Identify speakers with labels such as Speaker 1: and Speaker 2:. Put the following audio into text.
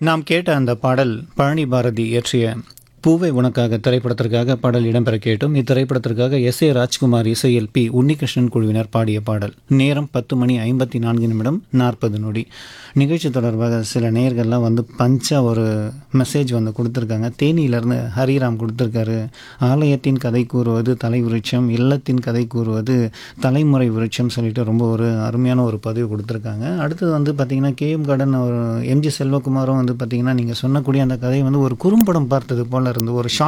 Speaker 1: நாம் கேட்ட அந்த பாடல் பழனி பாரதி இயற்றிய பூவை உனக்காக திரைப்படத்திற்காக பாடல் இடம்பெற கேட்டோம் இத்திரைப்படத்திற்காக எஸ் ஏ ராஜ்குமார் இசையில் பி உன்னிகிருஷ்ணன் குழுவினர் பாடிய பாடல் நேரம் பத்து மணி ஐம்பத்தி நான்கு நிமிடம் நாற்பது நொடி நிகழ்ச்சி தொடர்பாக சில நேயர்கள்லாம் வந்து பஞ்சா ஒரு மெசேஜ் வந்து கொடுத்துருக்காங்க தேனியிலேருந்து ஹரிராம் கொடுத்துருக்காரு ஆலயத்தின் கதை கூறுவது தலை விருட்சம் இல்லத்தின் கதை கூறுவது தலைமுறை விருட்சம் சொல்லிட்டு ரொம்ப ஒரு அருமையான ஒரு பதிவு கொடுத்துருக்காங்க அடுத்தது வந்து பார்த்திங்கன்னா கேஎம் கார்டன் ஒரு எம்ஜி செல்வகுமாரும் வந்து பார்த்திங்கன்னா நீங்கள் சொன்னக்கூடிய அந்த கதை வந்து ஒரு குறும்படம் பார்த்தது போல் இருந்து ஒரு ஷார்ட்